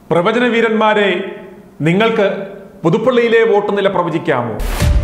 പ്രവചന വീരന്മാരെ നിങ്ങൾക്ക് പുതുപ്പള്ളിയിലെ വോട്ട് നില പ്രവചിക്കാമോ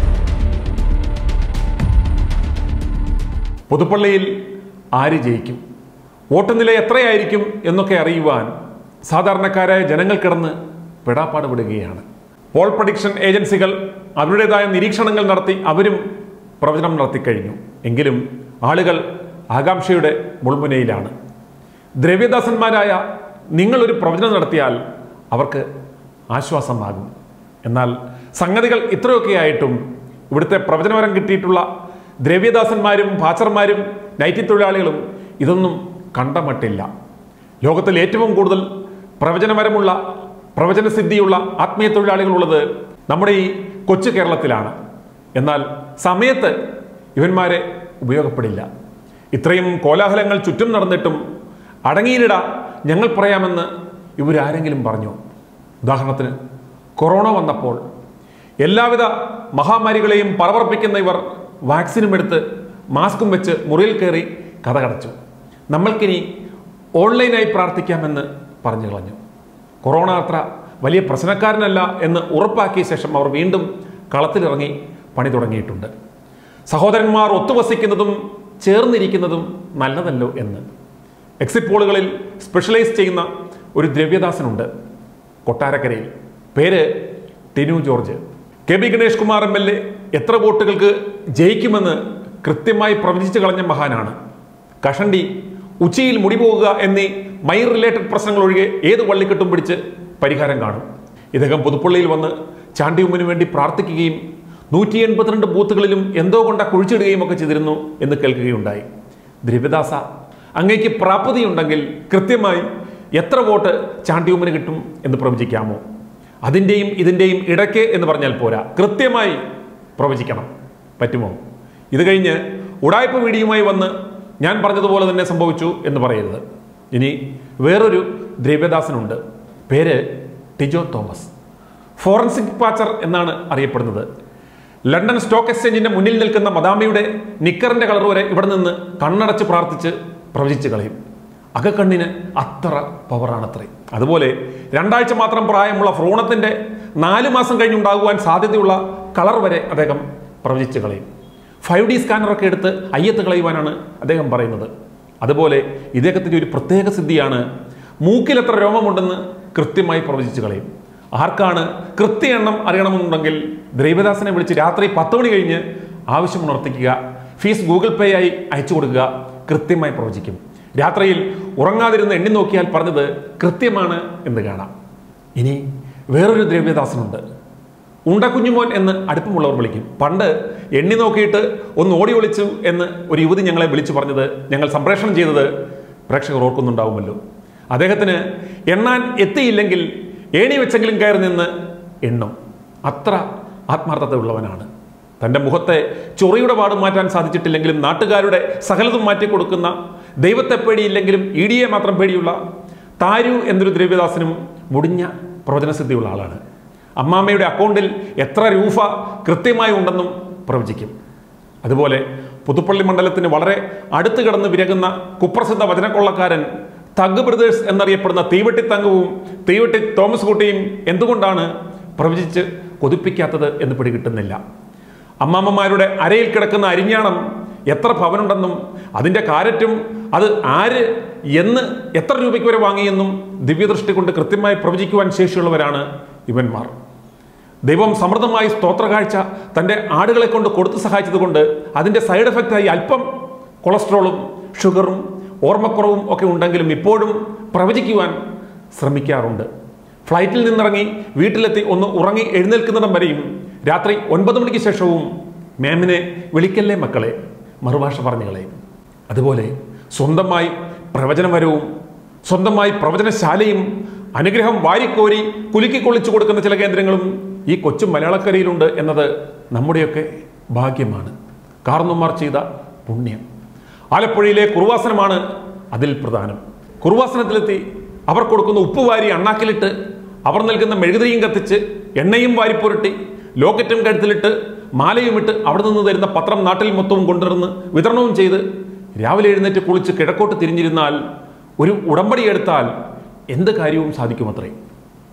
പുതുപ്പള്ളിയിൽ ആര് ജയിക്കും വോട്ട് നില എത്രയായിരിക്കും എന്നൊക്കെ അറിയുവാൻ സാധാരണക്കാരായ ജനങ്ങൾ കിടന്ന് പെടാപ്പാട് വിടുകയാണ് പോൾ പ്രഡിക്ഷൻ ഏജൻസികൾ അവരുടേതായ നിരീക്ഷണങ്ങൾ നടത്തി അവരും പ്രവചനം നടത്തിക്കഴിഞ്ഞു എങ്കിലും ആളുകൾ ആകാംക്ഷയുടെ മുൾമുനയിലാണ് ദ്രവ്യദാസന്മാരായ നിങ്ങളൊരു പ്രവചനം നടത്തിയാൽ അവർക്ക് ആശ്വാസമാകും എന്നാൽ സംഗതികൾ ഇത്രയൊക്കെ ആയിട്ടും ഇവിടുത്തെ പ്രവചനപരം കിട്ടിയിട്ടുള്ള ദ്രവ്യദാസന്മാരും ഭാച്ചർമാരും നൈറ്റി തൊഴിലാളികളും ഇതൊന്നും കണ്ടമട്ടില്ല ലോകത്തിൽ ഏറ്റവും കൂടുതൽ പ്രവചനപരമുള്ള പ്രവചനസിദ്ധിയുള്ള ആത്മീയ തൊഴിലാളികളുള്ളത് നമ്മുടെ ഈ കൊച്ചു കേരളത്തിലാണ് എന്നാൽ സമയത്ത് ഇവന്മാരെ ഉപയോഗപ്പെടില്ല ഇത്രയും കോലാഹലങ്ങൾ ചുറ്റും നടന്നിട്ടും അടങ്ങിയിലിട ഞങ്ങൾ പറയാമെന്ന് ഇവരാരെങ്കിലും പറഞ്ഞു ഉദാഹരണത്തിന് കൊറോണ വന്നപ്പോൾ എല്ലാവിധ മഹാമാരികളെയും പറവർപ്പിക്കുന്ന ഇവർ വാക്സിനും എടുത്ത് മാസ്കും വെച്ച് മുറിയിൽ കയറി കഥ കടച്ചു നമ്മൾക്കിനി ഓൺലൈനായി പ്രാർത്ഥിക്കാമെന്ന് പറഞ്ഞു കളഞ്ഞു കൊറോണ അത്ര വലിയ പ്രശ്നക്കാരനല്ല എന്ന് ഉറപ്പാക്കിയ ശേഷം അവർ വീണ്ടും കളത്തിലിറങ്ങി പണി തുടങ്ങിയിട്ടുണ്ട് സഹോദരന്മാർ ഒത്തുവസിക്കുന്നതും ചേർന്നിരിക്കുന്നതും നല്ലതല്ലോ എന്ന് എക്സിറ്റ് പോളുകളിൽ സ്പെഷ്യലൈസ് ചെയ്യുന്ന ഒരു ദ്രവ്യദാസനുണ്ട് കൊട്ടാരക്കരയിൽ പേര് Tinu George K B Ganesh Kumar M L A എത്ര വോട്ടുകൾക്ക് ജയിക്കുമെന്ന് കൃത്യമായി പ്രവചിച്ചു കളഞ്ഞ മഹാനാണ് കഷണ്ടി ഉച്ചയിൽ മുടി പോകുക എന്നീ മൈർ റിലേറ്റഡ് പ്രശ്നങ്ങൾ ഒഴികെ ഏത് വള്ളിക്കെട്ടും പിടിച്ച് പരിഹാരം കാണും ഇദ്ദേഹം പുതുപ്പള്ളിയിൽ വന്ന് ചാണ്ടിയുമ്മിന് വേണ്ടി പ്രാർത്ഥിക്കുകയും നൂറ്റി എൺപത്തിരണ്ട് ബൂത്തുകളിലും എന്തോ കൊണ്ട കുഴിച്ചിടുകയും ഒക്കെ ചെയ്തിരുന്നു എന്ന് കേൾക്കുകയുണ്ടായി ദ്രവ്യദാസ അങ്ങേക്ക് പ്രാപ്തിയുണ്ടെങ്കിൽ കൃത്യമായി എത്ര വോട്ട് ചാണ്ടിയുമ്മിന് കിട്ടും എന്ന് പ്രവചിക്കാമോ അതിൻ്റെയും ഇതിൻ്റെയും ഇടയ്ക്ക് എന്ന് പറഞ്ഞാൽ പോരാ കൃത്യമായി പ്രവചിക്കണം പറ്റുമോ ഇത് കഴിഞ്ഞ് ഉടായ്പ വീടിയുമായി വന്ന് ഞാൻ പറഞ്ഞതുപോലെ തന്നെ സംഭവിച്ചു എന്ന് പറയരുത് ഇനി വേറൊരു ദ്രവ്യദാസനുണ്ട് പേര് ടിജോ തോമസ് ഫോറൻസിക് പാച്ചർ എന്നാണ് അറിയപ്പെടുന്നത് ലണ്ടൻ സ്റ്റോക്ക് എക്സ്ചേഞ്ചിന്റെ മുന്നിൽ നിൽക്കുന്ന മദാമയുടെ നിക്കറിന്റെ കളർ വരെ ഇവിടെ നിന്ന് കണ്ണടച്ച് പ്രാർത്ഥിച്ച് പ്രവചിച്ച് കളയും അകക്കണ്ണിന് അത്ര പവറാണത്രേ അതുപോലെ രണ്ടാഴ്ച മാത്രം പ്രായമുള്ള ഭ്രൂണത്തിന്റെ നാല് മാസം കഴിഞ്ഞുണ്ടാകുവാൻ സാധ്യതയുള്ള കളർ വരെ അദ്ദേഹം പ്രവചിച്ച് കളയും ഫൈവ് ഡി സ്കാനറൊക്കെ എടുത്ത് അയ്യത്ത് കളയുവാനാണ് അദ്ദേഹം പറയുന്നത് അതുപോലെ ഇദ്ദേഹത്തിൻ്റെ ഒരു പ്രത്യേക സിദ്ധിയാണ് മൂക്കിൽ എത്ര രോമമുണ്ടെന്ന് കൃത്യമായി പ്രവചിച്ച് കളയും ആർക്കാണ് കൃത്യ എണ്ണം അറിയണമെന്നുണ്ടെങ്കിൽ ദ്രൈവദാസനെ വിളിച്ച് രാത്രി പത്ത് മണി കഴിഞ്ഞ് ആവശ്യം ഉണർത്തിക്കുക ഫീസ് ഗൂഗിൾ പേ ആയി അയച്ചു കൊടുക്കുക കൃത്യമായി പ്രവചിക്കും രാത്രിയിൽ ഉറങ്ങാതിരുന്ന് എണ്ണി നോക്കിയാൽ പറഞ്ഞത് കൃത്യമാണ് എന്ന് കാണാം ഇനി വേറൊരു ദ്രവ്യദാസനുണ്ട് ഉണ്ടക്കുഞ്ഞുമോൻ എന്ന് അടുപ്പമുള്ളവർ വിളിക്കും പണ്ട് എണ്ണി നോക്കിയിട്ട് ഒന്ന് ഓടി ഒളിച്ചു എന്ന് ഒരു യുവതി ഞങ്ങളെ വിളിച്ചു പറഞ്ഞത് ഞങ്ങൾ സംപ്രേഷണം ചെയ്തത് പ്രേക്ഷകർ ഓർക്കുന്നുണ്ടാവുമല്ലോ അദ്ദേഹത്തിന് എണ്ണാൻ എത്തിയില്ലെങ്കിൽ ഏണി വെച്ചെങ്കിലും കയറി നിന്ന് എണ്ണും അത്ര ആത്മാർത്ഥത ഉള്ളവനാണ് തൻ്റെ മുഖത്തെ ചൊറിയുടെ പാട് മാറ്റാൻ സാധിച്ചിട്ടില്ലെങ്കിലും നാട്ടുകാരുടെ സകലതും മാറ്റിക്കൊടുക്കുന്ന ദൈവത്തെ പേടിയില്ലെങ്കിലും ഇടിയെ മാത്രം പേടിയുള്ള താരു എന്നൊരു ദ്രവ്യദാസനും മുടിഞ്ഞ പ്രവചനസിദ്ധിയുള്ള ആളാണ് അമ്മാമ്മയുടെ അക്കൗണ്ടിൽ എത്ര രൂപ കൃത്യമായി ഉണ്ടെന്നും പ്രവചിക്കും അതുപോലെ പുതുപ്പള്ളി മണ്ഡലത്തിന് വളരെ അടുത്ത് കിടന്ന് വിരകുന്ന കുപ്രസിദ്ധ വചനക്കൊള്ളക്കാരൻ തഗ് ബ്രദേഴ്സ് എന്നറിയപ്പെടുന്ന തീവെട്ടി തങ്കവും തീവെട്ടി തോമസ് കുട്ടിയും എന്തുകൊണ്ടാണ് പ്രവചിച്ച് കൊതിപ്പിക്കാത്തത് എന്ന് പിടികിട്ടുന്നില്ല അമ്മാമ്മമാരുടെ അരയിൽ കിടക്കുന്ന അരിഞ്ഞാണം എത്ര ഭവനുണ്ടെന്നും അതിൻ്റെ കാരറ്റും അത് ആര് എന്ന് എത്ര രൂപയ്ക്ക് വരെ വാങ്ങിയെന്നും ദിവ്യദൃഷ്ടി കൊണ്ട് കൃത്യമായി പ്രവചിക്കുവാൻ ശേഷിയുള്ളവരാണ് ഇവന്മാർ ദൈവം സമൃദ്ധമായി സ്തോത്രകാഴ്ച തൻ്റെ ആടുകളെ കൊണ്ട് കൊടുത്തു സഹായിച്ചതുകൊണ്ട് അതിൻ്റെ സൈഡ് എഫക്റ്റായി അല്പം കൊളസ്ട്രോളും ഷുഗറും ഓർമ്മക്കുറവും ഒക്കെ ഉണ്ടെങ്കിലും ഇപ്പോഴും പ്രവചിക്കുവാൻ ശ്രമിക്കാറുണ്ട് ഫ്ലൈറ്റിൽ നിന്നിറങ്ങി വീട്ടിലെത്തി ഒന്ന് ഉറങ്ങി എഴുന്നേൽക്കുന്നിടം വരെയും രാത്രി ഒൻപത് മണിക്ക് ശേഷവും മാമിനെ വിളിക്കല്ലേ മക്കളെ മറുഭാഷ പറഞ്ഞുകളെ അതുപോലെ സ്വന്തമായി പ്രവചനപരവും സ്വന്തമായി പ്രവചനശാലയും അനുഗ്രഹം വാരിക്കോരി കുലുക്കി കൊള്ളിച്ചു കൊടുക്കുന്ന ചില കേന്ദ്രങ്ങളും ഈ കൊച്ചു മലയാളക്കരയിലുണ്ട് എന്നത് നമ്മുടെയൊക്കെ ഭാഗ്യമാണ് കാർന്നുമാർ ചെയ്ത പുണ്യം ആലപ്പുഴയിലെ കുറുവാസനമാണ് അതിൽ പ്രധാനം കുറുവാസനത്തിലെത്തി അവർ കൊടുക്കുന്ന ഉപ്പ് വാരി അണ്ണാക്കിലിട്ട് അവർ നൽകുന്ന മെഴുകുതിരിയും കത്തിച്ച് എണ്ണയും വാരിപ്പുരട്ടി ലോക്കറ്റും കഴുത്തിലിട്ട് മാലയുമിട്ട് അവിടെ നിന്ന് തരുന്ന പത്രം നാട്ടിൽ മൊത്തവും കൊണ്ടുവന്ന് വിതരണവും ചെയ്ത് രാവിലെ എഴുന്നേറ്റ് കുളിച്ച് കിഴക്കോട്ട് തിരിഞ്ഞിരുന്നാൽ ഒരു ഉടമ്പടി എടുത്താൽ എന്ത് കാര്യവും സാധിക്കുമത്രേ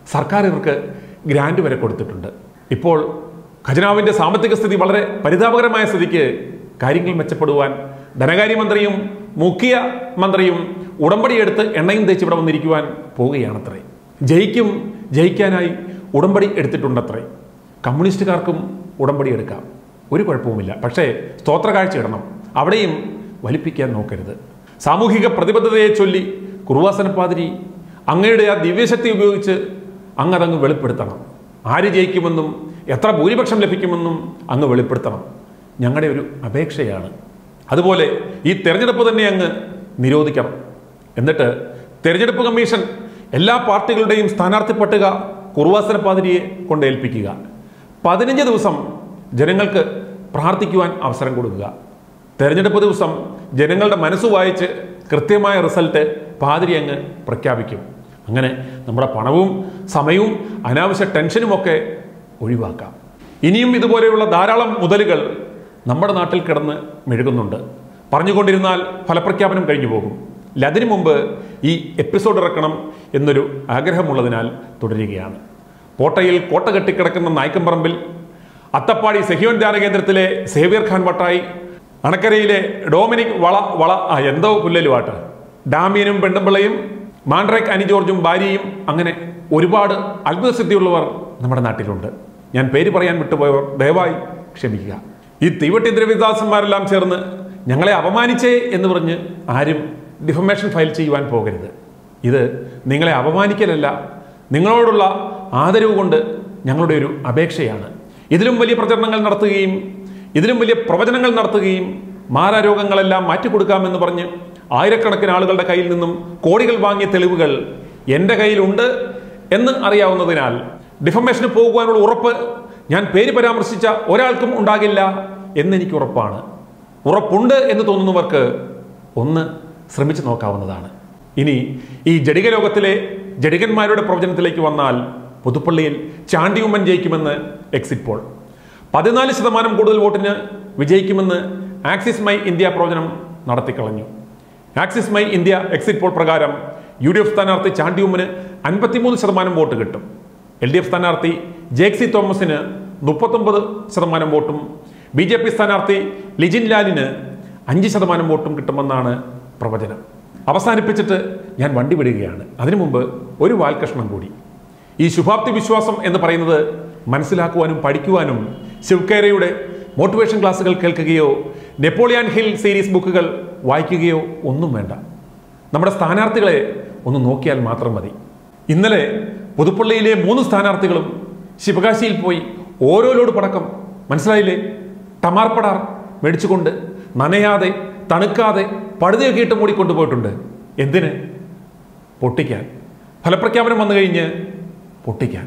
സർക്കാർ ഇവർക്ക് ഗ്രാൻഡ് വരെ കൊടുത്തിട്ടുണ്ട് ഇപ്പോൾ ഖജനാവിൻ്റെ സാമ്പത്തിക സ്ഥിതി വളരെ പരിതാപകരമായ സ്ഥിതിക്ക് കാര്യങ്ങൾ മെച്ചപ്പെടുവാൻ ധനകാര്യമന്ത്രിയും മുഖ്യ മന്ത്രിയും ഉടമ്പടിയെടുത്ത് എണ്ണയും തേച്ച് ഇവിടെ വന്നിരിക്കുവാൻ പോവുകയാണത്രേ ജയിക്കും ജയിക്കാനായി ഉടമ്പടി എടുത്തിട്ടുണ്ടത്രേ കമ്മ്യൂണിസ്റ്റുകാർക്കും ഉടമ്പടി എടുക്കാം ഒരു കുഴപ്പവുമില്ല പക്ഷേ സ്തോത്ര കാഴ്ച ഇടണം അവിടെയും വലിപ്പിക്കാൻ നോക്കരുത് സാമൂഹിക പ്രതിബദ്ധതയെ ചൊല്ലി കുറുവാസന പാതിരി അങ്ങയുടെ ആ ദിവ്യശക്തി ഉപയോഗിച്ച് അങ്ങ് അതങ്ങ് വെളിപ്പെടുത്തണം ആര് ജയിക്കുമെന്നും എത്ര ഭൂരിപക്ഷം ലഭിക്കുമെന്നും അങ്ങ് വെളിപ്പെടുത്തണം ഞങ്ങളുടെ ഒരു അപേക്ഷയാണ് അതുപോലെ ഈ തെരഞ്ഞെടുപ്പ് തന്നെ അങ്ങ് നിരോധിക്കണം എന്നിട്ട് തെരഞ്ഞെടുപ്പ് കമ്മീഷൻ എല്ലാ പാർട്ടികളുടെയും സ്ഥാനാർത്ഥി പട്ടിക കുറുവാസന പാതിരിയെ കൊണ്ട് ഏൽപ്പിക്കുക പതിനഞ്ച് ദിവസം ജനങ്ങൾക്ക് പ്രാർത്ഥിക്കുവാൻ അവസരം കൊടുക്കുക തെരഞ്ഞെടുപ്പ് ദിവസം ജനങ്ങളുടെ മനസ്സ് വായിച്ച് കൃത്യമായ റിസൾട്ട് പാതിരി അങ്ങ് പ്രഖ്യാപിക്കും അങ്ങനെ നമ്മുടെ പണവും സമയവും അനാവശ്യ ടെൻഷനുമൊക്കെ ഒഴിവാക്കാം ഇനിയും ഇതുപോലെയുള്ള ധാരാളം മുതലുകൾ നമ്മുടെ നാട്ടിൽ കിടന്ന് മെഴുകുന്നുണ്ട് പറഞ്ഞുകൊണ്ടിരുന്നാൽ ഫലപ്രഖ്യാപനം കഴിഞ്ഞു പോകും ഇല്ല, അതിനു മുമ്പ് ഈ എപ്പിസോഡ് ഇറക്കണം എന്നൊരു ആഗ്രഹമുള്ളതിനാൽ തുടരുകയാണ് കോട്ടയിൽ കോട്ട കെട്ടിക്കിടക്കുന്ന നായ്ക്കമ്പറമ്പിൽ അത്തപ്പാടി സെഹിയോൻ ധ്യാന കേന്ദ്രത്തിലെ സേവ്യർ ഖാൻ വട്ടായി അണക്കരയിലെ ഡോമിനിക് വള വള ആ എന്തോ പുല്ലലുവാട്ട് ഡാമിയനും പെണ്ണുമ്പിള്ളയും മാൻഡ്രേക്ക് അനി ജോർജും ഭാര്യയും അങ്ങനെ ഒരുപാട് അത്ഭുതസിദ്ധിയുള്ളവർ നമ്മുടെ നാട്ടിലുണ്ട് ഞാൻ പേര് പറയാൻ വിട്ടുപോയവർ ദയവായി ക്ഷമിക്കുക ഈ തീവട്ടി ദ്രവിദാസന്മാരെല്ലാം ചേർന്ന് ഞങ്ങളെ അപമാനിച്ചേ എന്ന് പറഞ്ഞ് ആരും ഡിഫമേഷൻ ഫയൽ ചെയ്യുവാൻ പോകരുത് ഇത് നിങ്ങളെ അപമാനിക്കലല്ല നിങ്ങളോടുള്ള ആദരവ് കൊണ്ട് ഞങ്ങളുടെ ഒരു അപേക്ഷയാണ് ഇതിലും വലിയ പ്രചരണങ്ങൾ നടത്തുകയും ഇതിലും വലിയ പ്രവചനങ്ങൾ നടത്തുകയും മാരാരോഗങ്ങളെല്ലാം മാറ്റിക്കൊടുക്കാമെന്ന് പറഞ്ഞ് ആയിരക്കണക്കിന് ആളുകളുടെ കയ്യിൽ നിന്നും കോടികൾ വാങ്ങിയ തെളിവുകൾ എൻ്റെ കയ്യിലുണ്ട് എന്ന് അറിയാവുന്നതിനാൽ ഡിഫമേഷന് പോകുവാനുള്ള ഉറപ്പ് ഞാൻ പേര് പരാമർശിച്ച ഒരാൾക്കും ഉണ്ടാകില്ല എന്നെനിക്ക് ഉറപ്പാണ് ഉറപ്പുണ്ട് എന്ന് തോന്നുന്നവർക്ക് ഒന്ന് ശ്രമിച്ചു നോക്കാവുന്നതാണ് ഇനി ഈ ജഡിക ലോകത്തിലെ ജഡികന്മാരുടെ പ്രവചനത്തിലേക്ക് വന്നാൽ പുതുപ്പള്ളിയിൽ ചാണ്ടിയുമ്മൻ ജയിക്കുമെന്ന് എക്സിറ്റ് പോൾ പതിനാല് ശതമാനം കൂടുതൽ വോട്ടിന് വിജയിക്കുമെന്ന് ആക്സിസ് മൈ ഇന്ത്യ പ്രവചനം നടത്തിക്കളഞ്ഞു Axis my India exit poll പ്രകാരം യു ഡി എഫ് സ്ഥാനാർത്ഥി ചാണ്ടിയുമ്മന് അൻപത്തിമൂന്ന് ശതമാനം വോട്ട് കിട്ടും എൽ ഡി എഫ് സ്ഥാനാർത്ഥി ജേക്സി തോമസിന് മുപ്പത്തൊമ്പത് ശതമാനം വോട്ടും ബി ജെ പി സ്ഥാനാർത്ഥി ലിജിൻ ലാലിന് അഞ്ച് ശതമാനം വോട്ടും കിട്ടുമെന്നാണ് പ്രവചനം അവസാനിപ്പിച്ചിട്ട് ഞാൻ വണ്ടി വിടുകയാണ് അതിനു മുമ്പ് ഒരു വാൽകഷ്ണം കൂടി ഈ ശുഭാപ്തി വിശ്വാസം എന്ന് പറയുന്നത് മനസ്സിലാക്കുവാനും പഠിക്കുവാനും ശിവക്കേരയുടെ മോട്ടിവേഷൻ ക്ലാസ്സുകൾ കേൾക്കുകയോ നെപ്പോളിയൻ ഹിൽ സീരീസ് ബുക്കുകൾ വായിക്കുകയോ ഒന്നും വേണ്ട നമ്മുടെ സ്ഥാനാർത്ഥികളെ ഒന്ന് നോക്കിയാൽ മാത്രം മതി ഇന്നലെ പുതുപ്പള്ളിയിലെ മൂന്ന് സ്ഥാനാർത്ഥികളും ശിവകാശിയിൽ പോയി ഓരോ ലോഡ് പടക്കം മനസ്സിലായില്ലേ ടമാർപ്പടാർ മേടിച്ചുകൊണ്ട് നനയാതെ തണുക്കാതെ പടുതയൊക്കെ ഇട്ട് മൂടിക്കൊണ്ടുപോയിട്ടുണ്ട് എന്തിന് പൊട്ടിക്കാൻ ഫലപ്രഖ്യാപനം വന്നു കഴിഞ്ഞ് പൊട്ടിക്കാൻ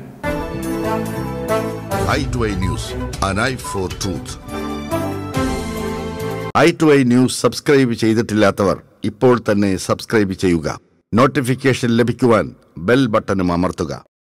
I to I news an eye for truth I to I news subscribe ചെയ്തിട്ടില്ലാത്തവർ ഇപ്പോൾ തന്നെ സബ്സ്ക്രൈബ് ചെയ്യുക നോട്ടിഫിക്കേഷൻ ലഭിക്കുവാൻ ബെൽ ബട്ടണും അമർത്തുക